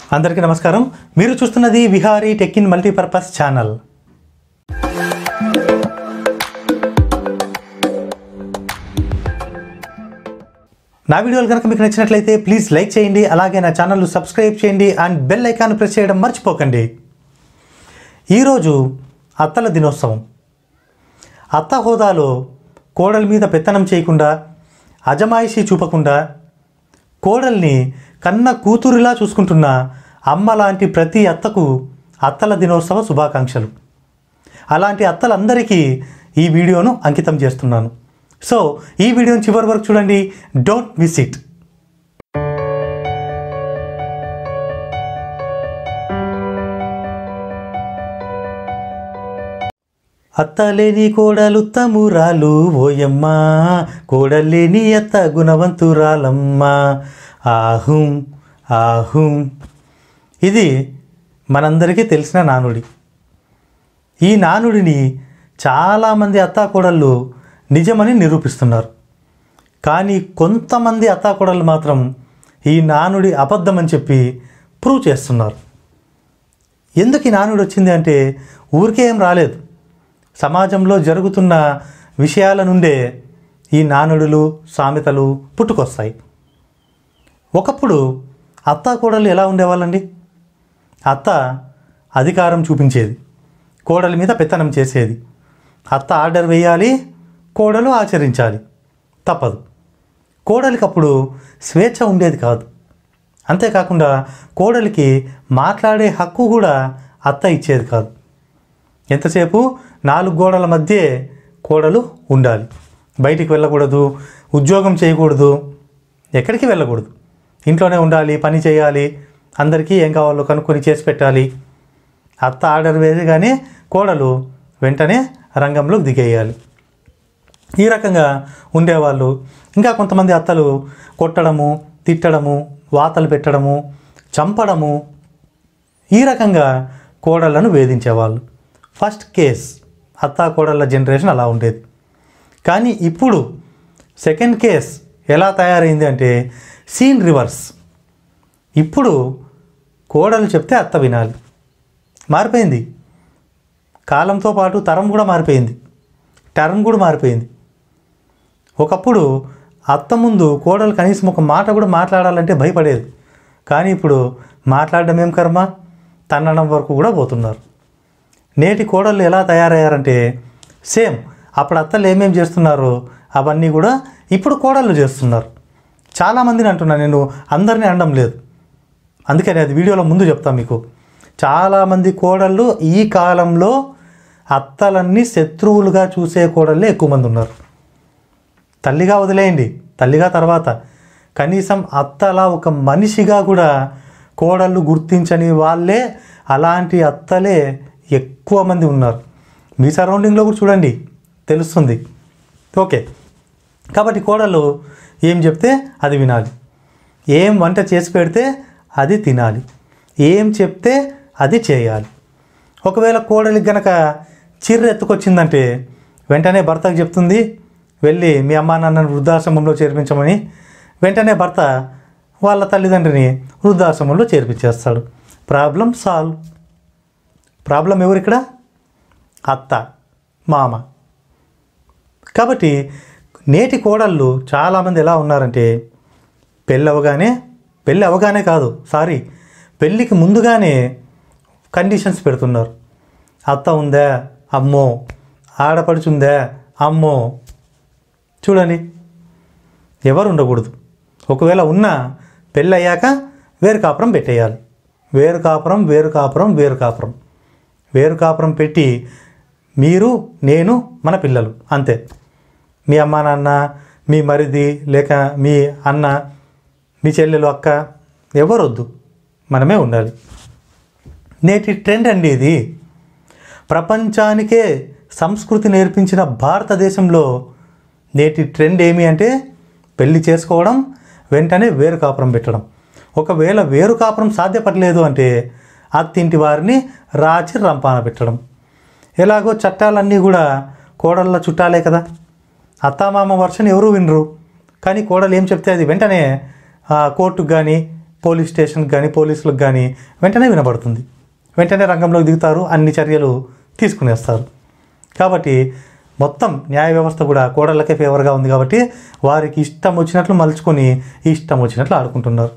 అందరికీ నమస్కారం మీరు చూస్తున్నది Vihari tech in multipurpose channel నా వీడియోలు కనుక మీకు నచ్చినట్లయితే ప్లీజ్ లైక్ చేయండి అలాగే నా ఛానల్ సబ్స్క్రైబ్ చేయండి అండ్ బెల్ ఐకాన్ ప్రెస్ చేయడం మర్చిపోకండి ఈరోజు అత్తల దినోత్సవం అత్త హోదాలో కోడల మీద పెత్తనం చేయకుండా అజమాయిషీ చూపకుండా కోడల్ని కన్న కూతురిలా చూసుకుంటున్న అమ్మ లాంటి ప్రతి అత్తకు అత్తల దినోత్సవ శుభాకాంక్షలు అలాంటి అత్తలందరికీ ఈ వీడియోను అంకితం చేస్తున్నాను సో ఈ వీడియోని చివరి వరకు చూడండి డోంట్ మిస్ ఇట్ అత్తలేని కోడలు తమురాలు ఓయమ్మ కోడలేని అత్త గుణవంతురాలమ్మ ఆహుం ఆహుం ఇది మనందరికీ తెలిసిన నానుడి ఈ నానుడిని చాలామంది అత్తాకోడళ్ళు నిజమని నిరూపిస్తున్నారు కానీ కొంతమంది అత్తాకోడళ్ళు మాత్రం ఈ నానుడి అబద్ధమని చెప్పి ప్రూవ్ చేస్తున్నారు ఎందుకు ఈ నానుడు వచ్చింది అంటే ఊరికే ఏం రాలేదు సమాజంలో జరుగుతున్న విషయాల నుండే ఈ నానుడులు సామెతలు పుట్టుకొస్తాయి ఒకప్పుడు అత్త కోడలు ఎలా ఉండేవాళ్ళండి అత్త అధికారం చూపించేది కోడల మీద పెత్తనం చేసేది అత్త ఆర్డర్ వేయాలి కోడలు ఆచరించాలి తప్పదు కోడలికి అప్పుడు స్వేచ్ఛ ఉండేది కాదు అంతేకాకుండా కోడలికి మాట్లాడే హక్కు కూడా అత్త ఇచ్చేది కాదు ఎంతసేపు నాలుగు గోడల మధ్య కోడలు ఉండాలి బయటికి వెళ్ళకూడదు ఉద్యోగం చేయకూడదు ఎక్కడికి వెళ్ళకూడదు ఇంట్లోనే ఉండాలి పని చేయాలి అందరికీ ఏం కావాలో కనుక్కొని చేసి పెట్టాలి అత్త ఆర్డర్ వేయగానే కోడలు వెంటనే రంగంలోకి దిగేయాలి ఈ రకంగా ఉండేవాళ్ళు ఇంకా కొంతమంది అత్తలు కొట్టడము తిట్టడము వాతలు పెట్టడము చంపడము ఈ రకంగా కోడళ్లను వేధించేవాళ్ళు ఫస్ట్ కేస్ అత్తా కోడళ్ళ జనరేషన్ అలా ఉండేది కానీ ఇప్పుడు సెకండ్ కేస్ ఎలా తయారైంది అంటే సీన్ రివర్స్ ఇప్పుడు కోడలు చెప్తే అత్త వినాలి మారిపోయింది కాలంతో పాటు తరం కూడా మారిపోయింది టర్మ్ కూడా మారిపోయింది ఒకప్పుడు అత్త ముందు కోడలు కనీసం ఒక మాట కూడా మాట్లాడాలంటే భయపడేది కానీ ఇప్పుడు మాట్లాడడం ఏం కర్మ తన్నడం వరకు కూడా పోతున్నారు నేటి కోడళ్ళు ఎలా తయారయ్యారంటే సేమ్ అప్పుడు అత్తలు ఏమేం చేస్తున్నారో అవన్నీ కూడా ఇప్పుడు కోడళ్ళు చేస్తున్నారు చాలామందిని అంటున్నా నేను అందరినీ అనడం లేదు అందుకని అది వీడియోలో ముందు చెప్తాను మీకు చాలామంది కోడళ్ళు ఈ కాలంలో అత్తలన్నీ శత్రువులుగా చూసే కోడళ్ళే ఎక్కువ మంది ఉన్నారు తల్లిగా వదిలేయండి తల్లిగా తర్వాత కనీసం అత్తలా ఒక మనిషిగా కూడా కోడళ్ళు గుర్తించని వాళ్ళే అలాంటి అత్తలే ఎక్కువ మంది ఉన్నారు మీ సరౌండింగ్లో కూడా చూడండి తెలుస్తుంది ఓకే కాబట్టి కోడలు ఏం చెప్తే అది వినాలి ఏం వంట చేసి పెడితే అది తినాలి ఏం చెప్తే అది చేయాలి ఒకవేళ కోడలికి గనక చిర్ర ఎత్తుకొచ్చిందంటే వెంటనే భర్తకు చెప్తుంది వెళ్ళి మీ అమ్మా నాన్నను వృద్ధాశ్రమంలో చేర్పించమని వెంటనే భర్త వాళ్ళ తల్లిదండ్రిని వృద్ధాశ్రమంలో చేర్పించేస్తాడు ప్రాబ్లం సాల్వ్ ప్రాబ్లం ఎవరు ఇక్కడ అత్త మామ కాబట్టి నేటి కోడళ్ళు చాలామంది ఎలా ఉన్నారంటే పెళ్ళి అవగానే పెళ్ళి అవగానే కాదు సారీ పెళ్ళికి ముందుగానే కండిషన్స్ పెడుతున్నారు అత్త ఉందా అమ్మో ఆడపడుచుందా అమ్మో చూడండి ఎవరు ఉండకూడదు ఒకవేళ ఉన్నా పెళ్ళి అయ్యాక వేరు కాపురం పెట్టేయాలి వేరు కాపురం వేరు కాపురం వేరు కాపురం వేరు కాపురం పెట్టి మీరు నేను మన పిల్లలు అంతే మీ అమ్మ నాన్న మీ మరిది లేక మీ అన్న మీ చెల్లెలు అక్క ఎవరొద్దు మనమే ఉండాలి నేటి ట్రెండ్ అండి ఇది ప్రపంచానికే సంస్కృతి నేర్పించిన భారతదేశంలో నేటి ట్రెండ్ ఏమి అంటే పెళ్లి చేసుకోవడం వెంటనే వేరు కాపురం పెట్టడం ఒకవేళ వేరు కాపురం సాధ్యపడలేదు అంటే అత్తింటి వారిని రాచి రంపాన పెట్టడం ఎలాగో చట్టాలన్నీ కూడా కోడళ్ళ చుట్టాలే కదా అత్తామామ వర్షన్ ఎవరూ వినరు కానీ కోడలు ఏం చెప్తే అది వెంటనే ఆ, కోర్టుకు కానీ పోలీస్ స్టేషన్కి కానీ పోలీసులకు కానీ వెంటనే వినబడుతుంది వెంటనే రంగంలోకి దిగుతారు అన్ని చర్యలు తీసుకునేస్తారు కాబట్టి మొత్తం న్యాయ వ్యవస్థ కూడా కోడళ్ళకే ఫేవర్గా ఉంది కాబట్టి వారికి ఇష్టం వచ్చినట్లు మలుచుకొని ఇష్టం వచ్చినట్లు ఆడుకుంటున్నారు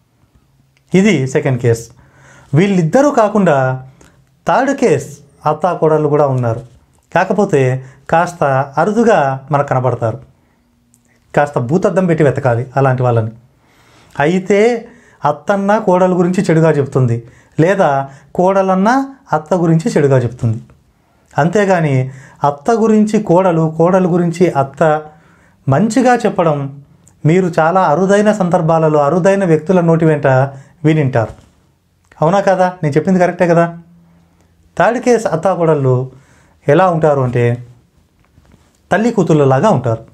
ఇది సెకండ్ కేస్ వీళ్ళిద్దరూ కాకుండా థర్డ్ కేస్ అత్తా కోడళ్ళు కూడా ఉన్నారు కాకపోతే కాస్త అరుదుగా మనకు కనబడతారు కాస్త భూతద్దం పెట్టి వెతకాలి అలాంటి వాళ్ళని అయితే అత్తన్న కోడల గురించి చెడుగా చెప్తుంది లేదా కోడలన్న అత్త గురించి చెడుగా చెప్తుంది అంతేగాని అత్త గురించి కోడలు కోడలు గురించి అత్త మంచిగా చెప్పడం మీరు చాలా అరుదైన సందర్భాలలో అరుదైన వ్యక్తుల నోటి వెంట వినింటారు అవునా కదా నేను చెప్పింది కరెక్టే కదా థర్డ్ కేస్ అత్త కోడళ్ళు ఎలా ఉంటారు అంటే తల్లి కూతుళ్ళలాగా ఉంటారు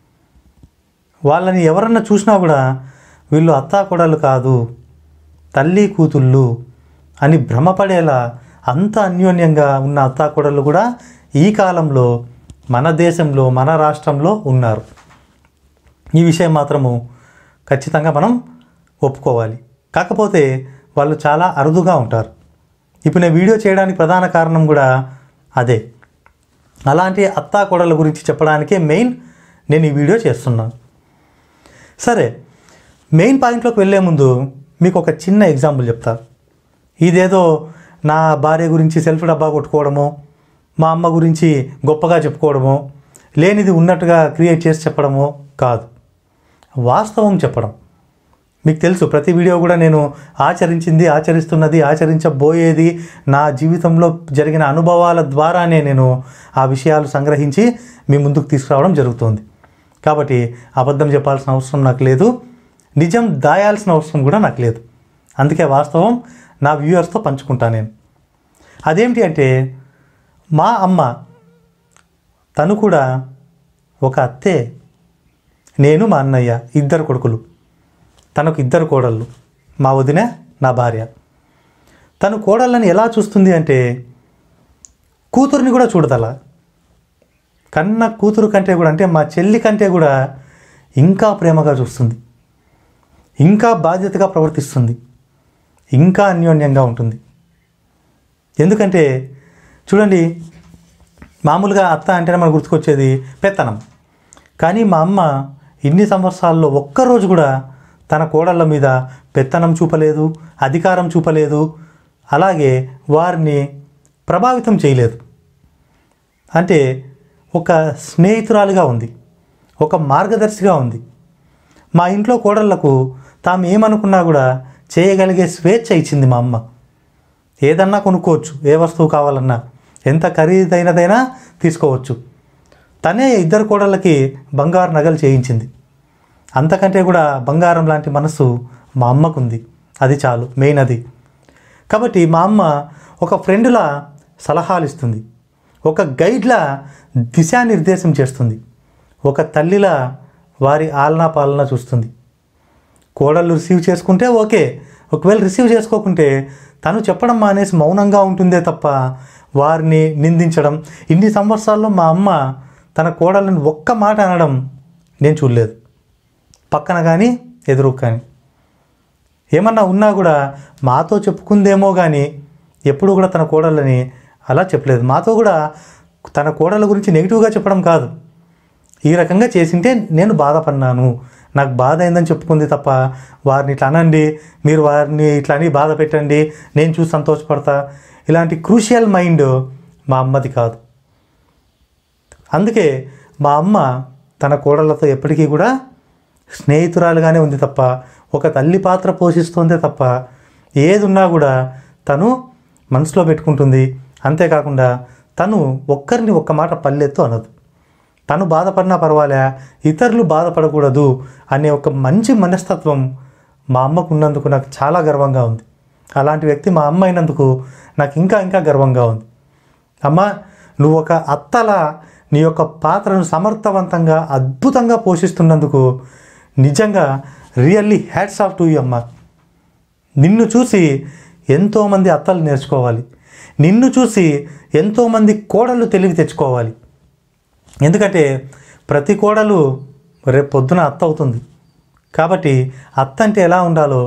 వాళ్ళని ఎవరన్నా చూసినా కూడా వీళ్ళు అత్తా కోడలు కాదు తల్లి కూతుళ్ళు అని భ్రమపడేలా అంత అన్యోన్యంగా ఉన్న అత్తా కోడళ్ళు కూడా ఈ కాలంలో మన దేశంలో మన రాష్ట్రంలో ఉన్నారు ఈ విషయం మాత్రము ఖచ్చితంగా మనం ఒప్పుకోవాలి కాకపోతే వాళ్ళు చాలా అరుదుగా ఉంటారు ఇప్పుడు నేను వీడియో చేయడానికి ప్రధాన కారణం కూడా అదే అలాంటి అత్తా కోడళ్ళ గురించి చెప్పడానికే మెయిన్ నేను ఈ వీడియో చేస్తున్నాను సరే మెయిన్ పాయింట్లోకి వెళ్ళే ముందు మీకు ఒక చిన్న ఎగ్జాంపుల్ చెప్తా ఇదేదో నా భార్య గురించి సెల్ఫ్ డబ్బా కొట్టుకోవడమో మా అమ్మ గురించి గొప్పగా చెప్పుకోవడమో లేనిది ఉన్నట్టుగా క్రియేట్ చేసి చెప్పడమో కాదు వాస్తవం చెప్పడం మీకు తెలుసు ప్రతి వీడియో కూడా నేను ఆచరించింది ఆచరిస్తున్నది ఆచరించబోయేది నా జీవితంలో జరిగిన అనుభవాల ద్వారానే నేను ఆ విషయాలు సంగ్రహించి మీ ముందుకు తీసుకురావడం జరుగుతుంది కాబట్టి అబద్ధం చెప్పాల్సిన అవసరం నాకు లేదు నిజం దాయాల్సిన అవసరం కూడా నాకు లేదు అందుకే వాస్తవం నా వ్యూవర్స్తో పంచుకుంటా నేను అదేంటి అంటే మా అమ్మ తను కూడా ఒక అత్తే నేను మా అన్నయ్య ఇద్దరు కొడుకులు తనకు ఇద్దరు కోడళ్ళు మా వదిన నా భార్య తను కోడళ్ళని ఎలా చూస్తుంది అంటే కూతుర్ని కూడా చూడదలా కన్న కూతురు కంటే కూడా అంటే మా చెల్లి కంటే కూడా ఇంకా ప్రేమగా చూస్తుంది ఇంకా బాధ్యతగా ప్రవర్తిస్తుంది ఇంకా అన్యోన్యంగా ఉంటుంది ఎందుకంటే చూడండి మామూలుగా అత్త అంటేనే మనకు గుర్తుకొచ్చేది పెత్తనం కానీ మా అమ్మ ఇన్ని సంవత్సరాల్లో ఒక్కరోజు కూడా తన కోడళ్ళ మీద పెత్తనం చూపలేదు అధికారం చూపలేదు అలాగే వారిని ప్రభావితం చేయలేదు అంటే ఒక స్నేహితురాలుగా ఉంది ఒక మార్గదర్శిగా ఉంది మా ఇంట్లో కోడళ్లకు తాము ఏమనుకున్నా కూడా చేయగలిగే స్వేచ్ఛ ఇచ్చింది మా అమ్మ ఏదన్నా కొనుక్కోవచ్చు ఏ వస్తువు కావాలన్నా ఎంత ఖరీదైనదైనా తీసుకోవచ్చు తనే ఇద్దరు కోడళ్ళకి బంగారు నగలు చేయించింది అంతకంటే కూడా బంగారం లాంటి మనసు మా అమ్మకుంది అది చాలు మెయిన్ అది కాబట్టి మా అమ్మ ఒక ఫ్రెండ్లా సలహాలు ఇస్తుంది ఒక గైడ్లా దిశానిర్దేశం చేస్తుంది ఒక తల్లిలా వారి ఆలనా పాలన చూస్తుంది కోడళ్ళు రిసీవ్ చేసుకుంటే ఓకే ఒకవేళ రిసీవ్ చేసుకోకుంటే తను చెప్పడం మానేసి మౌనంగా ఉంటుందే తప్ప వారిని నిందించడం ఇన్ని సంవత్సరాల్లో మా అమ్మ తన కోడళ్ళని ఒక్క మాట అనడం నేను చూడలేదు పక్కన కానీ ఎదురు కానీ ఏమన్నా ఉన్నా కూడా మాతో చెప్పుకుందేమో కానీ ఎప్పుడు కూడా తన కోడళ్ళని అలా చెప్పలేదు మాతో కూడా తన కోడళ్ళ గురించి నెగిటివ్గా చెప్పడం కాదు ఈ రకంగా చేసింటే నేను బాధపడినాను నాకు బాధ అయిందని చెప్పుకుంది తప్ప వారిని ఇట్లా అనండి మీరు వారిని ఇట్లా అని బాధ పెట్టండి నేను చూసి సంతోషపడతా ఇలాంటి క్రూషియల్ మైండ్ మా అమ్మది కాదు అందుకే మా అమ్మ తన కోడళ్ళతో ఎప్పటికీ కూడా స్నేహితురాలుగానే ఉంది తప్ప ఒక తల్లి పాత్ర పోషిస్తుందే తప్ప ఏది ఉన్నా కూడా తను మనసులో పెట్టుకుంటుంది అంతేకాకుండా తను ఒక్కరిని ఒక్క మాట పల్లెత్తు అనదు తను బాధపడినా పర్వాలే ఇతరులు బాధపడకూడదు అనే ఒక మంచి మనస్తత్వం మా అమ్మకు ఉన్నందుకు నాకు చాలా గర్వంగా ఉంది అలాంటి వ్యక్తి మా అమ్మ అయినందుకు నాకు ఇంకా ఇంకా గర్వంగా ఉంది అమ్మ నువ్వు ఒక అత్తలా నీ యొక్క పాత్రను సమర్థవంతంగా అద్భుతంగా పోషిస్తున్నందుకు నిజంగా really hats off to you అమ్మ నిన్ను చూసి ఎంతోమంది అత్తలు నేర్చుకోవాలి నిన్ను చూసి ఎంతోమంది కోడళ్ళు తెలివి తెచ్చుకోవాలి ఎందుకంటే ప్రతి కోడలు రేపు పొద్దున అత్త అవుతుంది కాబట్టి అత్త అంటే ఎలా ఉండాలో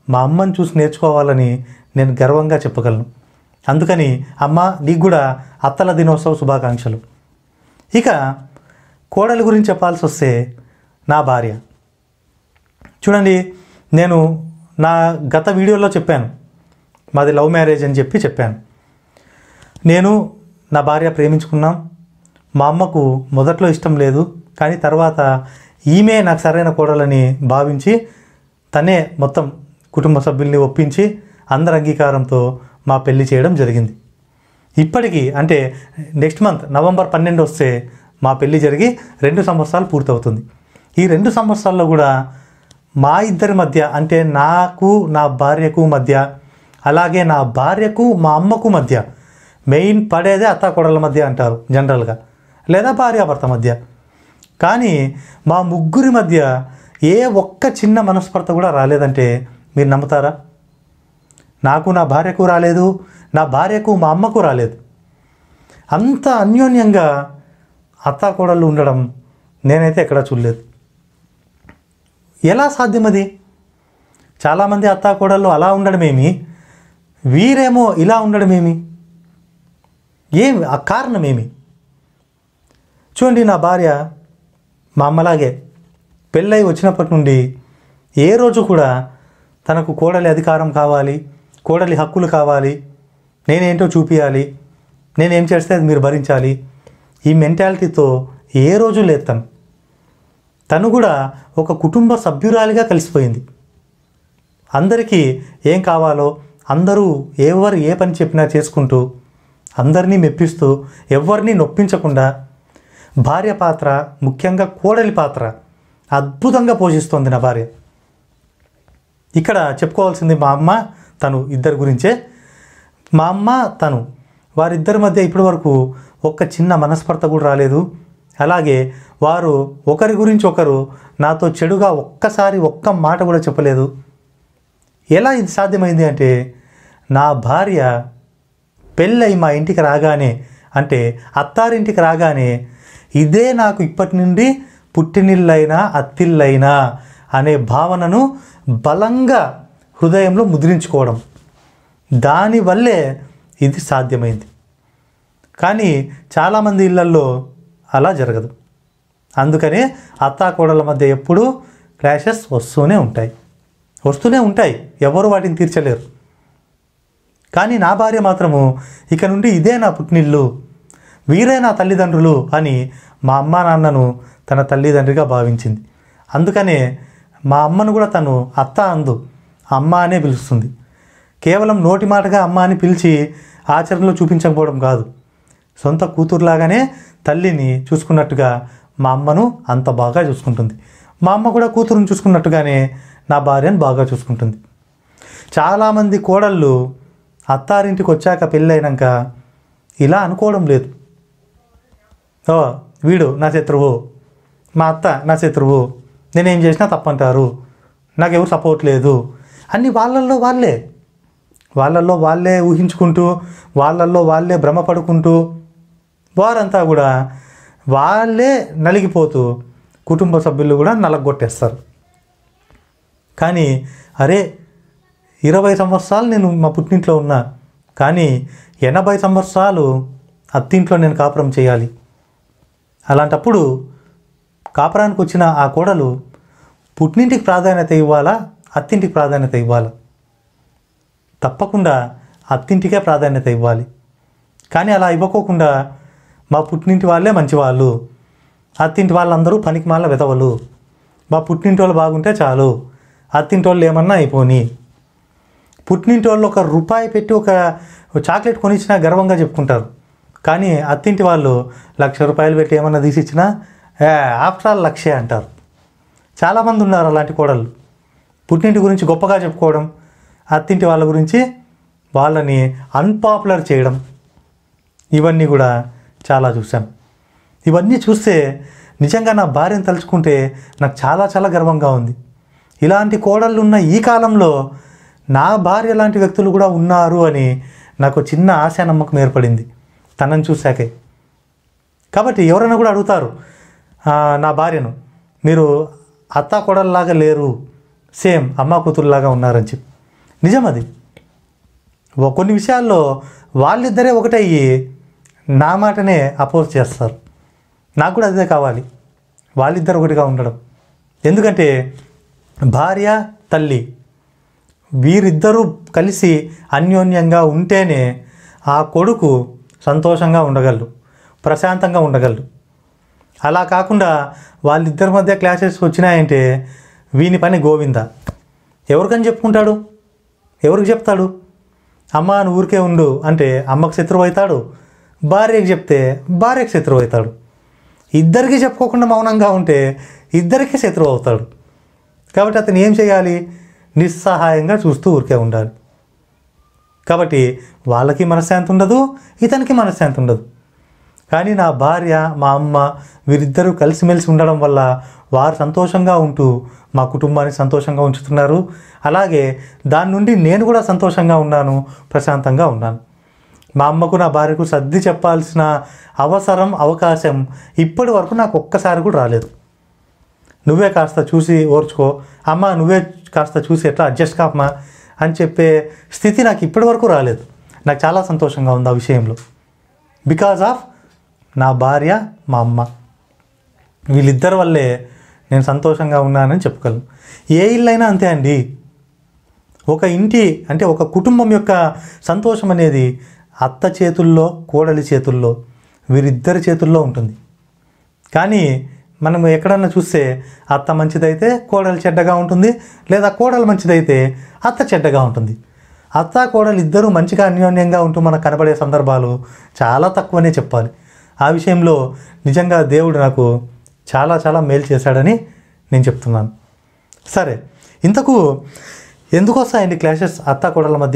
మా అమ్మని చూసి నేర్చుకోవాలని నేను గర్వంగా చెప్పగలను అందుకని అమ్మ నీకు కూడా అత్తల దినోత్సవ శుభాకాంక్షలు ఇక కోడలి గురించి చెప్పాల్సి వస్తే నా భార్య చూడండి నేను నా గత వీడియోలో చెప్పాను మాది లవ్ మ్యారేజ్ అని చెప్పి చెప్పాను నేను నా భార్య ప్రేమించుకున్నాం మా అమ్మకు మొదట్లో ఇష్టం లేదు కానీ తర్వాత ఈమె నాకు సరైన కోడలని భావించి తనే మొత్తం కుటుంబ సభ్యుల్ని ఒప్పించి అందరి అంగీకారంతో మా పెళ్లి చేయడం జరిగింది ఇప్పటికీ అంటే నెక్స్ట్ మంత్ నవంబర్ పన్నెండు వస్తే మా పెళ్లి జరిగి రెండు సంవత్సరాలు పూర్తవుతుంది ఈ రెండు సంవత్సరాల్లో కూడా మా ఇద్దరి మధ్య అంటే నాకు నా భార్యకు మధ్య అలాగే నా భార్యకు మా అమ్మకు మధ్య మెయిన్ పడేదే అత్తాకోడల మధ్య అంటారు జనరల్గా లేదా భార్యాభర్త మధ్య కానీ మా ముగ్గురి మధ్య ఏ ఒక్క చిన్న మనస్పర్ధ కూడా రాలేదంటే మీరు నమ్ముతారా నాకు నా భార్యకు రాలేదు నా భార్యకు మా అమ్మకు రాలేదు అంత అన్యోన్యంగా అత్తాకోడళ్ళు ఉండడం నేనైతే ఎక్కడా చూడలేదు ఎలా సాధ్యం అది చాలామంది అత్తాకోడళ్ళు అలా ఉండడమేమి వీరేమో ఇలా ఉండడమేమి ఏం ఆ కారణమేమి చూడండి నా భార్య మా అమ్మలాగే పెళ్ళై వచ్చినప్పటి నుండి ఏ రోజు కూడా తనకు కోడలి అధికారం కావాలి కోడలి హక్కులు కావాలి నేనేంటో చూపించాలి నేనేం చేస్తే అది మీరు భరించాలి ఈ మెంటాలిటీతో ఏ రోజు లేదు తను తను కూడా ఒక కుటుంబ సభ్యురాలిగా కలిసిపోయింది అందరికీ ఏం కావాలో అందరూ ఎవరు ఏ పని చెప్పినా చేసుకుంటూ అందరినీ మెప్పిస్తూ ఎవరిని నొప్పించకుండా భార్య పాత్ర ముఖ్యంగా కోడలి పాత్ర అద్భుతంగా పోషిస్తోంది నా భార్య ఇక్కడ చెప్పుకోవాల్సింది మా అమ్మ తను ఇద్దరి గురించే మా అమ్మ తను వారిద్దరి మధ్య ఇప్పటి వరకు ఒక్క చిన్న మనస్పర్ధ కూడా రాలేదు అలాగే వారు ఒకరి గురించి ఒకరు నాతో చెడుగా ఒక్కసారి ఒక్క మాట కూడా చెప్పలేదు ఎలా ఇది సాధ్యమైంది అంటే నా భార్య పెళ్ళై మా ఇంటికి రాగానే అంటే అత్తారింటికి రాగానే ఇదే నాకు ఇప్పటి నుండి పుట్టినిల్లైనా అత్తిల్లైనా అనే భావనను బలంగా హృదయంలో ముద్రించుకోవడం దానివల్లే ఇది సాధ్యమైంది కానీ చాలామంది ఇళ్లల్లో అలా జరగదు అందుకనే అత్తా కోడల మధ్య ఎప్పుడూ క్లాషెస్ వస్తూనే ఉంటాయి వస్తూనే ఉంటాయి ఎవరు వాటిని తీర్చలేరు కానీ నా భార్య మాత్రము ఇక నుండి ఇదే నా పుట్టినిల్లు వీరే నా తల్లిదండ్రులు అని మా అమ్మ నాన్నను తన తల్లిదండ్రిగా భావించింది అందుకనే మా అమ్మను కూడా తను అత్త అందు అమ్మ అనే పిలుస్తుంది కేవలం నోటి మాటగా అమ్మ అని పిలిచి ఆచరణలో చూపించకపోవడం కాదు సొంత కూతురులాగానే తల్లిని చూసుకున్నట్టుగా మా అమ్మను అంత బాగా చూసుకుంటుంది మా అమ్మ కూడా కూతురుని చూసుకున్నట్టుగానే నా భార్యను బాగా చూసుకుంటుంది చాలామంది కోడళ్ళు అత్తారింటికి వచ్చాక పెళ్ళైనాక ఇలా అనుకోవడం లేదు ఓ వీడు నా శత్రువు మా అత్త నా శత్రువు నేనేం చేసినా తప్పంటారు నాకెవరు సపోర్ట్ లేదు అన్ని వాళ్ళల్లో వాళ్ళే వాళ్ళల్లో వాళ్ళే ఊహించుకుంటూ వాళ్ళల్లో వాళ్ళే భ్రమపడుకుంటూ వారంతా కూడా వాళ్ళే నలిగిపోతూ కుటుంబ సభ్యులు కూడా నలగొట్టేస్తారు కానీ అరే ఇరవై సంవత్సరాలు నేను మా పుట్టింట్లో ఉన్నా కానీ ఎనభై సంవత్సరాలు అత్తింట్లో నేను కాపురం చేయాలి అలాంటప్పుడు కాపురానికి వచ్చిన ఆ కోడలు పుట్టింటికి ప్రాధాన్యత ఇవ్వాలా అత్తింటికి ప్రాధాన్యత ఇవ్వాలా తప్పకుండా అత్తింటికే ప్రాధాన్యత ఇవ్వాలి కానీ అలా ఇవ్వకోకుండా మా పుట్టింటి వాళ్ళే మంచివాళ్ళు అత్తింటి వాళ్ళందరూ పనికి మాల వెతవలు మా పుట్టింటి వాళ్ళు బాగుంటే చాలు అత్తింటి వాళ్ళు ఏమన్నా అయిపోని పుట్టింటి వాళ్ళు ఒక రూపాయి పెట్టి ఒక చాక్లెట్ కొనిచ్చినా గర్వంగా చెప్పుకుంటారు కానీ అత్తింటి వాళ్ళు లక్ష రూపాయలు పెట్టి ఏమన్నా తీసిచ్చినా ఆఫ్టర్ ఆల్ లక్షే అంటారు చాలామంది ఉన్నారు అలాంటి కోడళ్ళు పుట్టింటి గురించి గొప్పగా చెప్పుకోవడం అత్తింటి వాళ్ళ గురించి వాళ్ళని అన్పాపులర్ చేయడం ఇవన్నీ కూడా చాలా చూశాను ఇవన్నీ చూస్తే నిజంగా నా భార్యను తలుచుకుంటే నాకు చాలా చాలా గర్వంగా ఉంది ఇలాంటి కోడళ్ళు ఉన్న ఈ కాలంలో నా భార్య లాంటి వ్యక్తులు కూడా ఉన్నారు అని నాకు చిన్న ఆశ నమ్మకం ఏర్పడింది తనని చూశాకే కాబట్టి ఎవరైనా కూడా అడుగుతారు "ఆ, నా భార్యను మీరు అత్త కోడల్లాగా లేరు సేమ్ అమ్మ కూతురులాగా ఉన్నారని చెప్పి నిజం అది ఓ- కొన్ని విషయాల్లో వాళ్ళిద్దరే ఒకటయ్యి నా మాటనే అపోజ్ చేస్తారు నాకు కూడా అదే కావాలి వాళ్ళిద్దరు ఒకటిగా ఉండడం ఎందుకంటే భార్య తల్లి వీరిద్దరూ కలిసి అన్యోన్యంగా ఉంటేనే ఆ కొడుకు సంతోషంగా ఉండగలరు ప్రశాంతంగా ఉండగలరు అలా కాకుండా వాళ్ళిద్దరి మధ్య క్లాసెస్ వచ్చినాయంటే వీని పని గోవింద ఎవరికని చెప్పుకుంటాడు ఎవరికి చెప్తాడు అమ్మ నువ్వు ఊరికే ఉండు అంటే అమ్మకు శత్రువు అవుతాడు భార్యకి చెప్తే భార్యకి శత్రువు అవుతాడు ఇద్దరికి చెప్పుకోకుండా మౌనంగా ఉంటే ఇద్దరికి శత్రువు అవుతాడు కాబట్టి అతను ఏం చేయాలి నిస్సహాయంగా చూస్తూ ఊరికే ఉండాలి కాబట్టి వాళ్ళకి మనశ్శాంతి ఉండదు ఇతనికి మనశ్శాంతి ఉండదు కానీ నా భార్య మా అమ్మ వీరిద్దరూ కలిసిమెలిసి ఉండడం వల్ల వారు సంతోషంగా ఉంటూ మా కుటుంబాన్ని సంతోషంగా ఉంచుతున్నారు అలాగే దాని నుండి నేను కూడా సంతోషంగా ఉన్నాను ప్రశాంతంగా ఉన్నాను మా అమ్మకు నా భార్యకు సర్ది చెప్పాల్సిన అవసరం అవకాశం ఇప్పటి వరకు నాకు ఒక్కసారి కూడా రాలేదు నువ్వే కాస్త చూసి ఓర్చుకో అమ్మ నువ్వే కాస్త చూసి ఎట్లా అడ్జస్ట్ కామ్మా అని చెప్పే స్థితి నాకు ఇప్పటి వరకు రాలేదు నాకు చాలా సంతోషంగా ఉంది ఆ విషయంలో బికాజ్ ఆఫ్ నా భార్య మా అమ్మ వీళ్ళిద్దరి వల్లే నేను సంతోషంగా ఉన్నానని చెప్పగలను ఏ ఇల్లైనా అంతే అండి ఒక ఇంటి అంటే ఒక కుటుంబం యొక్క సంతోషం అనేది అత్త చేతుల్లో కోడలి చేతుల్లో వీరిద్దరి చేతుల్లో ఉంటుంది కానీ మనం ఎక్కడన్నా చూస్తే అత్త మంచిదైతే కోడలు చెడ్డగా ఉంటుంది లేదా కోడలు మంచిదైతే అత్త చెడ్డగా ఉంటుంది అత్త కోడలు ఇద్దరూ మంచిగా అన్యోన్యంగా ఉంటూ మనకు కనబడే సందర్భాలు చాలా తక్కువనే చెప్పాలి ఆ విషయంలో నిజంగా దేవుడు నాకు చాలా చాలా మేలు చేశాడని నేను చెప్తున్నాను సరే ఇంతకు ఎందుకు వస్తాయండి క్లాషెస్ అత్త కోడల మధ్య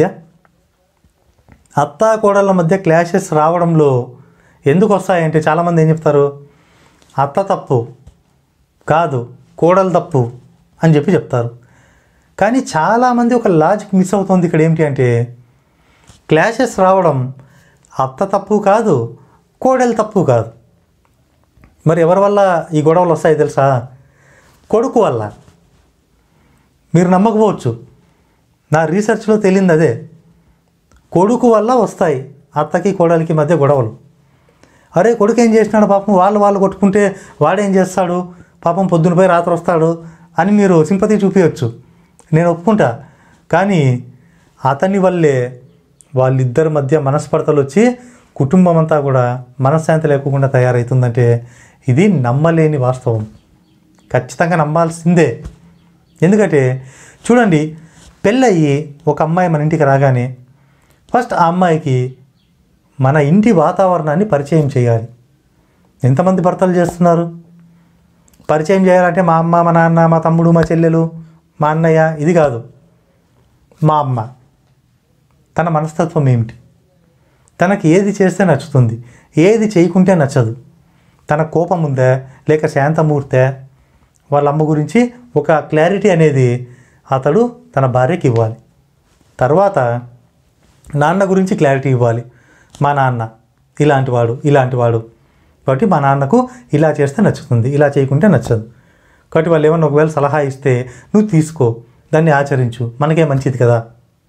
అత్త కోడళ్ళ మధ్య క్లాషెస్ రావడంలో ఎందుకు వస్తాయంటే చాలామంది ఏం చెప్తారు అత్త తప్పు కాదు కోడలు తప్పు అని చెప్పి చెప్తారు కానీ చాలామంది ఒక లాజిక్ మిస్ అవుతుంది ఇక్కడ ఏమిటి అంటే క్లాషెస్ రావడం అత్త తప్పు కాదు కోడలు తప్పు కాదు మరి ఎవరి వల్ల ఈ గొడవలు వస్తాయి తెలుసా కొడుకు వల్ల మీరు నమ్మకపోవచ్చు నా రీసెర్చ్లో తేలింది అదే కొడుకు వల్ల వస్తాయి అత్తకి కోడలికి మధ్య గొడవలు అరే కొడుకు ఏం చేసినాడు పాపం వాళ్ళు వాళ్ళు కొట్టుకుంటే వాడేం చేస్తాడు పాపం పొద్దున పోయి రాత్రి వస్తాడు అని మీరు సింపతి చూపించవచ్చు నేను ఒప్పుకుంటా కానీ అతని వల్లే వాళ్ళిద్దరి మధ్య మనస్పర్ధలు వచ్చి కుటుంబం అంతా కూడా మనశ్శాంతి లేకుండా తయారవుతుందంటే ఇది నమ్మలేని వాస్తవం ఖచ్చితంగా నమ్మాల్సిందే ఎందుకంటే చూడండి పెళ్ళయి ఒక అమ్మాయి మన ఇంటికి రాగానే ఫస్ట్ ఆ అమ్మాయికి మన ఇంటి వాతావరణాన్ని పరిచయం చేయాలి ఎంతమంది భర్తలు చేస్తున్నారు పరిచయం చేయాలంటే మా అమ్మ మా నాన్న మా తమ్ముడు మా చెల్లెలు మా అన్నయ్య ఇది కాదు మా అమ్మ తన మనస్తత్వం ఏమిటి తనకి ఏది చేస్తే నచ్చుతుంది ఏది చేయకుంటే నచ్చదు తన కోపం ఉందా లేక శాంతమూర్తే వాళ్ళ అమ్మ గురించి ఒక క్లారిటీ అనేది అతడు తన భార్యకి ఇవ్వాలి తర్వాత నాన్న గురించి క్లారిటీ ఇవ్వాలి మా నాన్న ఇలాంటి వాడు ఇలాంటి వాడు కాబట్టి మా నాన్నకు ఇలా చేస్తే నచ్చుతుంది ఇలా చేయకుంటే నచ్చదు కాబట్టి వాళ్ళు ఏమన్నా ఒకవేళ సలహా ఇస్తే నువ్వు తీసుకో దాన్ని ఆచరించు మనకే మంచిది కదా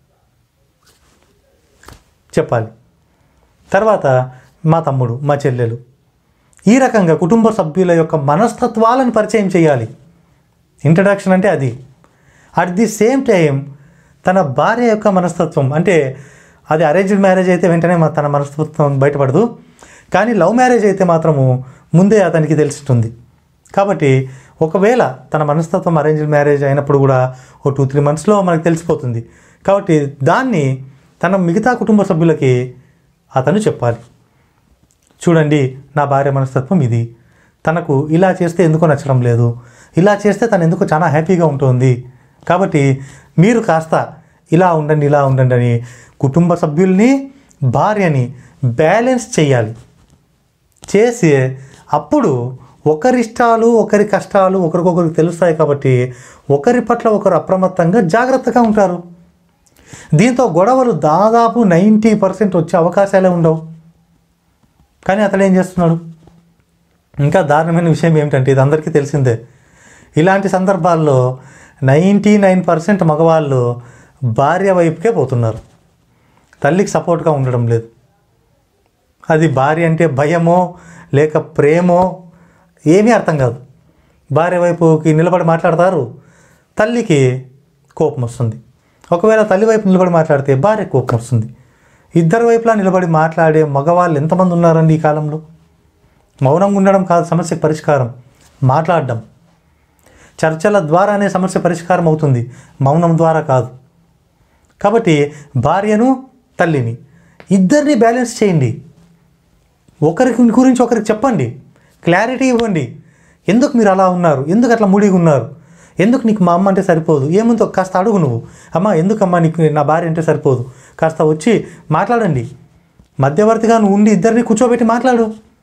చెప్పాలి తర్వాత మా తమ్ముడు మా చెల్లెలు ఈ రకంగా కుటుంబ సభ్యుల యొక్క మనస్తత్వాలను పరిచయం చేయాలి ఇంట్రడక్షన్ అంటే అది అట్ ది సేమ్ టైం తన భార్య యొక్క మనస్తత్వం అంటే అది అరేంజ్డ్ మ్యారేజ్ అయితే వెంటనే మా- తన మనస్తత్వం బయటపడదు కానీ లవ్ మ్యారేజ్ అయితే మాత్రము ముందే అతనికి తెలుస్తుంది కాబట్టి ఒకవేళ తన మనస్తత్వం అరేంజ్డ్ మ్యారేజ్ అయినప్పుడు కూడా ఓ టూ త్రీ మంత్స్లో మనకు తెలిసిపోతుంది కాబట్టి దాన్ని తన మిగతా కుటుంబ సభ్యులకి అతను చెప్పాలి చూడండి నా భార్య మనస్తత్వం ఇది తనకు ఇలా చేస్తే ఎందుకో నచ్చడం లేదు ఇలా చేస్తే తను ఎందుకో చాలా హ్యాపీగా ఉంటుంది కాబట్టి మీరు కాస్త ఇలా ఉండండి ఇలా ఉండండి అని కుటుంబ సభ్యుల్ని భార్యని బ్యాలెన్స్ చేయాలి చేసి అప్పుడు ఒకరిష్టాలు ఒకరి కష్టాలు ఒకరికొకరికి తెలుస్తాయి కాబట్టి ఒకరి పట్ల ఒకరు అప్రమత్తంగా జాగ్రత్తగా ఉంటారు దీంతో గొడవలు దాదాపు నైంటీ పర్సెంట్ వచ్చే అవకాశాలే ఉండవు కానీ అతడు ఏం చేస్తున్నాడు ఇంకా దారుణమైన విషయం ఏమిటంటే ఇది అందరికీ తెలిసిందే ఇలాంటి సందర్భాల్లో నైంటీ నైన్ పర్సెంట్ మగవాళ్ళు భార్య వైపుకే పోతున్నారు తల్లికి సపోర్ట్గా ఉండడం లేదు అది భార్య అంటే భయమో లేక ప్రేమో ఏమీ అర్థం కాదు భార్య వైపుకి నిలబడి మాట్లాడతారు తల్లికి కోపం వస్తుంది ఒకవేళ తల్లి వైపు నిలబడి మాట్లాడితే భార్య కోపం వస్తుంది ఇద్దరు వైపులా నిలబడి మాట్లాడే మగవాళ్ళు ఎంతమంది ఉన్నారండి ఈ కాలంలో మౌనంగా ఉండడం కాదు సమస్యకు పరిష్కారం మాట్లాడడం చర్చల ద్వారానే సమస్య పరిష్కారం అవుతుంది మౌనం ద్వారా కాదు కాబట్టి భార్యను తల్లిని ఇద్దరిని బ్యాలెన్స్ చేయండి ఒకరికి గురించి ఒకరికి చెప్పండి క్లారిటీ ఇవ్వండి ఎందుకు మీరు అలా ఉన్నారు ఎందుకు అట్లా ముడిగా ఉన్నారు ఎందుకు నీకు మా అమ్మ అంటే సరిపోదు ఏముందో కాస్త అడుగు నువ్వు అమ్మ ఎందుకమ్మా నీకు నా భార్య అంటే సరిపోదు కాస్త వచ్చి మాట్లాడండి మధ్యవర్తిగా నువ్వు ఉండి ఇద్దరిని కూర్చోబెట్టి మాట్లాడు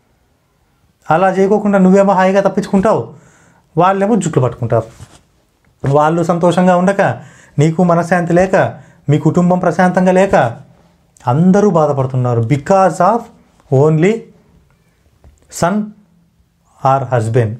అలా చేయకోకుండా నువ్వేమో హాయిగా తప్పించుకుంటావు వాళ్ళేమో జుట్లు పట్టుకుంటారు వాళ్ళు సంతోషంగా ఉండక నీకు మనశ్శాంతి లేక మీ కుటుంబం ప్రశాంతంగా లేక అందరూ బాధపడుతున్నారు because of only son or husband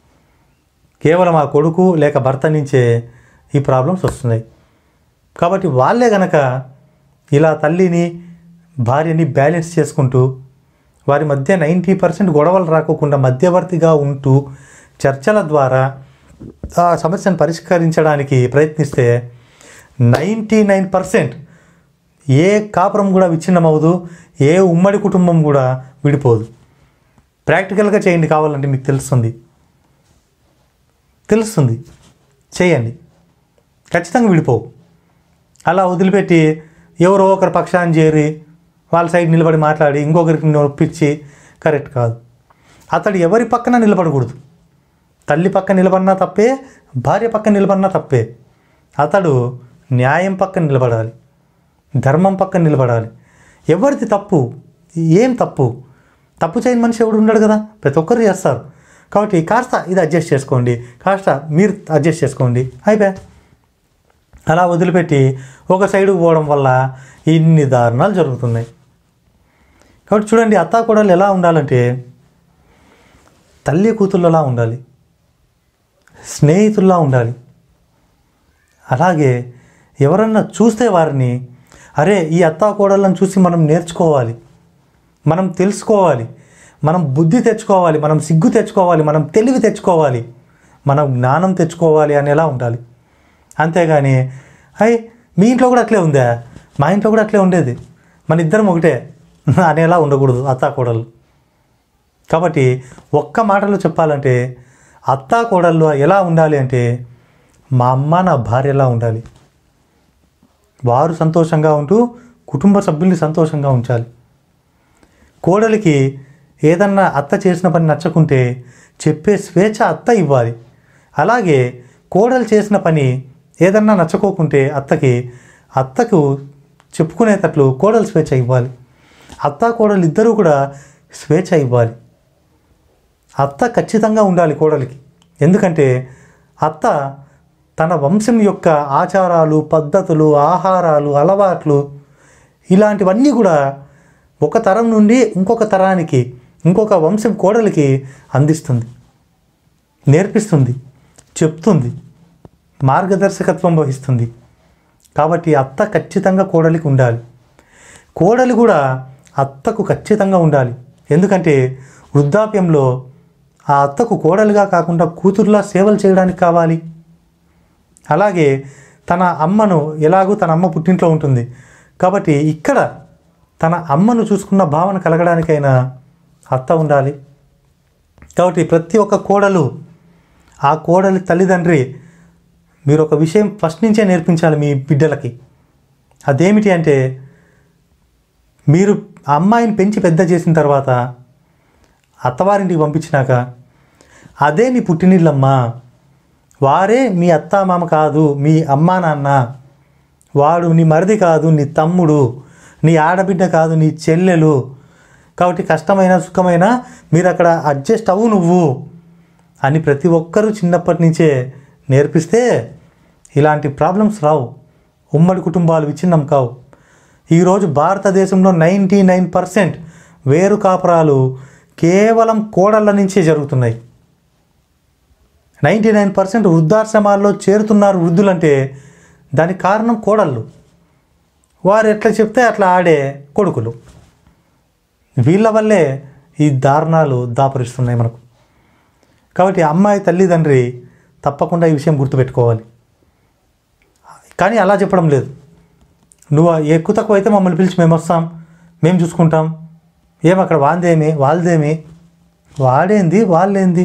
కేవలం ఆ కొడుకు లేక భర్త నుంచే ఈ ప్రాబ్లమ్స్ వస్తున్నాయి కాబట్టి వాళ్ళే గనక ఇలా తల్లిని భార్యని బ్యాలెన్స్ చేసుకుంటూ వారి మధ్య నైంటీ పర్సెంట్ గొడవలు రాకోకుండా మధ్యవర్తిగా ఉంటూ చర్చల ద్వారా ఆ సమస్యను పరిష్కరించడానికి ప్రయత్నిస్తే నైంటీ నైన్ పర్సెంట్ ఏ కాపురం కూడా విచ్ఛిన్నమవదు ఏ ఉమ్మడి కుటుంబం కూడా విడిపోదు ప్రాక్టికల్గా చేయండి కావాలంటే మీకు తెలుస్తుంది తెలుస్తుంది చేయండి ఖచ్చితంగా విడిపోవు అలా వదిలిపెట్టి ఎవరో ఒకరి పక్షాన్ని చేరి వాళ్ళ సైడ్ నిలబడి మాట్లాడి ఇంకొకరికి నొప్పించి కరెక్ట్ కాదు అతడు ఎవరి పక్కన నిలబడకూడదు తల్లి పక్కన నిలబడినా తప్పే భార్య పక్కన నిలబడినా తప్పే అతడు న్యాయం పక్కన నిలబడాలి ధర్మం పక్కన నిలబడాలి ఎవరిది తప్పు ఏం తప్పు తప్పు చేయని మనిషి ఎవడు ఉండడు కదా ప్రతి ఒక్కరు చేస్తారు కాబట్టి కాస్త ఇది అడ్జస్ట్ చేసుకోండి కాస్త మీరు అడ్జస్ట్ చేసుకోండి అయిపోయా అలా వదిలిపెట్టి ఒక సైడుకు పోవడం వల్ల ఇన్ని దారుణాలు జరుగుతున్నాయి కాబట్టి చూడండి అత్తా కోడలు ఎలా ఉండాలంటే తల్లి కూతుళ్ళలా ఉండాలి స్నేహితుల్లా ఉండాలి అలాగే ఎవరన్నా చూస్తే వారిని అరే ఈ అత్తా కోడళ్ళని చూసి మనం నేర్చుకోవాలి మనం తెలుసుకోవాలి మనం బుద్ధి తెచ్చుకోవాలి మనం సిగ్గు తెచ్చుకోవాలి మనం తెలివి తెచ్చుకోవాలి మనం జ్ఞానం తెచ్చుకోవాలి అనేలా ఉండాలి అంతేగాని అయ్ మీ ఇంట్లో కూడా అట్లే ఉందా మా ఇంట్లో కూడా అట్లే ఉండేది మన ఇద్దరం ఒకటే అనేలా ఉండకూడదు అత్తా కోడలు కాబట్టి ఒక్క మాటలో చెప్పాలంటే అత్తా కోడళ్ళు ఎలా ఉండాలి అంటే మా అమ్మ నా భార్యలా ఉండాలి వారు సంతోషంగా ఉంటూ కుటుంబ సభ్యుల్ని సంతోషంగా ఉంచాలి కోడలికి ఏదన్నా అత్త చేసిన పని నచ్చకుంటే చెప్పే స్వేచ్ఛ అత్త ఇవ్వాలి అలాగే కోడలు చేసిన పని ఏదన్నా నచ్చకోకుంటే అత్తకి అత్తకు చెప్పుకునేటట్లు కోడలు స్వేచ్ఛ ఇవ్వాలి అత్త కోడలు ఇద్దరూ కూడా స్వేచ్ఛ ఇవ్వాలి అత్త ఖచ్చితంగా ఉండాలి కోడలికి ఎందుకంటే అత్త తన వంశం యొక్క ఆచారాలు పద్ధతులు ఆహారాలు అలవాట్లు ఇలాంటివన్నీ కూడా ఒక తరం నుండి ఇంకొక తరానికి ఇంకొక వంశం కోడలికి అందిస్తుంది నేర్పిస్తుంది చెప్తుంది మార్గదర్శకత్వం వహిస్తుంది కాబట్టి అత్త ఖచ్చితంగా కోడలికి ఉండాలి కోడలి కూడా అత్తకు ఖచ్చితంగా ఉండాలి ఎందుకంటే వృద్ధాప్యంలో ఆ అత్తకు కోడలుగా కాకుండా కూతురులా సేవలు చేయడానికి కావాలి అలాగే తన అమ్మను ఎలాగూ తన అమ్మ పుట్టింట్లో ఉంటుంది కాబట్టి ఇక్కడ తన అమ్మను చూసుకున్న భావన కలగడానికైనా అత్త ఉండాలి కాబట్టి ప్రతి ఒక్క కోడలు ఆ కోడలి తల్లిదండ్రి మీరు ఒక విషయం ఫస్ట్ నుంచే నేర్పించాలి మీ బిడ్డలకి అదేమిటి అంటే మీరు ఆ అమ్మాయిని పెంచి పెద్ద చేసిన తర్వాత అత్తవారింటికి పంపించినాక అదే నీ పుట్టినిళ్ళమ్మా వారే మీ అత్త మామ కాదు మీ అమ్మా నాన్న వాడు నీ మరిది కాదు నీ తమ్ముడు నీ ఆడబిడ్డ కాదు నీ చెల్లెలు కాబట్టి కష్టమైన సుఖమైన మీరు అక్కడ అడ్జస్ట్ అవ్వు నువ్వు అని ప్రతి ఒక్కరూ చిన్నప్పటి నుంచే నేర్పిస్తే ఇలాంటి ప్రాబ్లమ్స్ రావు ఉమ్మడి కుటుంబాలు విచ్ఛిన్నం కావు ఈరోజు భారతదేశంలో నైంటీ నైన్ పర్సెంట్ వేరు కాపురాలు కేవలం కోడళ్ళ నుంచే జరుగుతున్నాయి నైంటీ నైన్ పర్సెంట్ వృద్ధాశ్రమాల్లో చేరుతున్నారు వృద్ధులంటే దానికి కారణం కోడళ్ళు వారు ఎట్లా చెప్తే అట్లా ఆడే కొడుకులు వీళ్ళ వల్లే ఈ దారుణాలు దాపరిస్తున్నాయి మనకు కాబట్టి అమ్మాయి తల్లిదండ్రి తప్పకుండా ఈ విషయం గుర్తుపెట్టుకోవాలి కానీ అలా చెప్పడం లేదు నువ్వు ఎక్కువ తక్కువ అయితే మమ్మల్ని పిలిచి మేము వస్తాం మేము చూసుకుంటాం ఏం అక్కడ వాందేమి వాళ్ళదేమి వాడేంది వాళ్ళేంది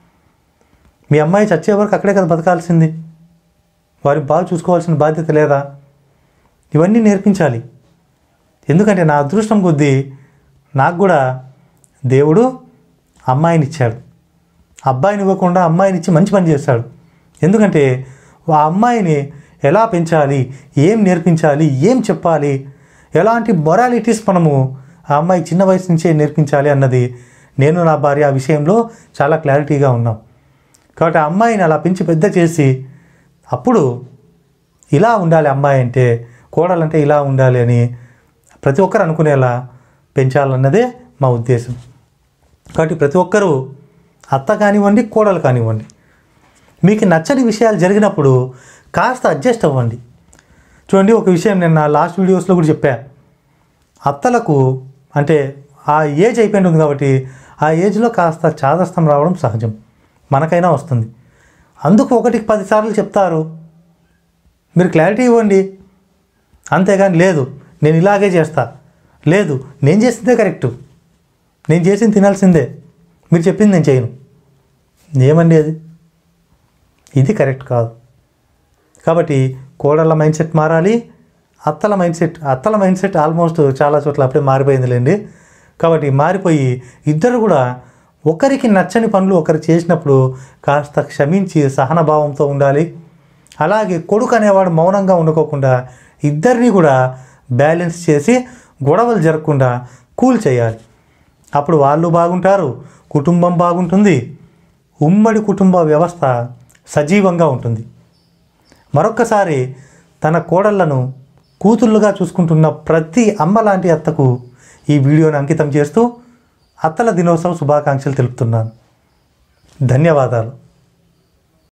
మీ అమ్మాయి చచ్చే వరకు అక్కడే కదా బతకాల్సింది వారిని బాగా చూసుకోవాల్సిన బాధ్యత లేదా ఇవన్నీ నేర్పించాలి ఎందుకంటే నా అదృష్టం కొద్దీ నాకు కూడా దేవుడు అమ్మాయిని ఇచ్చాడు అబ్బాయిని ఇవ్వకుండా అమ్మాయిని ఇచ్చి మంచి పని చేస్తాడు ఎందుకంటే ఆ అమ్మాయిని ఎలా పెంచాలి ఏం నేర్పించాలి ఏం చెప్పాలి ఎలాంటి మొరాలిటీస్ మనము ఆ అమ్మాయి చిన్న వయసు నుంచే నేర్పించాలి అన్నది నేను నా భార్య ఆ విషయంలో చాలా క్లారిటీగా ఉన్నాం కాబట్టి ఆ అమ్మాయిని అలా పెంచి పెద్ద చేసి అప్పుడు ఇలా ఉండాలి అమ్మాయి అంటే కోడలంటే ఇలా ఉండాలి అని ప్రతి ఒక్కరు అనుకునేలా పెంచాలన్నదే మా ఉద్దేశం కాబట్టి ప్రతి ఒక్కరూ అత్త కానివ్వండి కోడలు కానివ్వండి మీకు నచ్చని విషయాలు జరిగినప్పుడు కాస్త అడ్జస్ట్ అవ్వండి చూడండి ఒక విషయం నేను నా లాస్ట్ వీడియోస్లో కూడా చెప్పా అత్తలకు అంటే ఆ ఏజ్ అయిపోయి ఉంది కాబట్టి ఆ ఏజ్లో కాస్త చాదస్తం రావడం సహజం మనకైనా వస్తుంది అందుకు ఒకటికి పదిసార్లు చెప్తారు మీరు క్లారిటీ ఇవ్వండి అంతేగాని లేదు నేను ఇలాగే చేస్తా లేదు నేను చేసిందే కరెక్టు నేను చేసింది తినాల్సిందే మీరు చెప్పింది నేను చేయను ఏమండి అది ఇది కరెక్ట్ కాదు కాబట్టి కోడళ్ళ మైండ్ సెట్ మారాలి అత్తల మైండ్ సెట్ అత్తల మైండ్ సెట్ ఆల్మోస్ట్ చాలా చోట్ల అప్పుడే మారిపోయిందిలేండి కాబట్టి మారిపోయి ఇద్దరు కూడా ఒకరికి నచ్చని పనులు ఒకరు చేసినప్పుడు కాస్త క్షమించి సహనభావంతో ఉండాలి అలాగే కొడుకు అనేవాడు మౌనంగా ఉండుకోకుండా ఇద్దరిని కూడా బ్యాలెన్స్ చేసి గొడవలు జరగకుండా కూల్ చేయాలి అప్పుడు వాళ్ళు బాగుంటారు కుటుంబం బాగుంటుంది ఉమ్మడి కుటుంబ వ్యవస్థ సజీవంగా ఉంటుంది మరొక్కసారి తన కోడళ్లను కూతుళ్ళుగా చూసుకుంటున్న ప్రతి అమ్మ లాంటి అత్తకు ఈ వీడియోని అంకితం చేస్తూ అత్తల దినోత్సవ శుభాకాంక్షలు తెలుపుతున్నాను ధన్యవాదాలు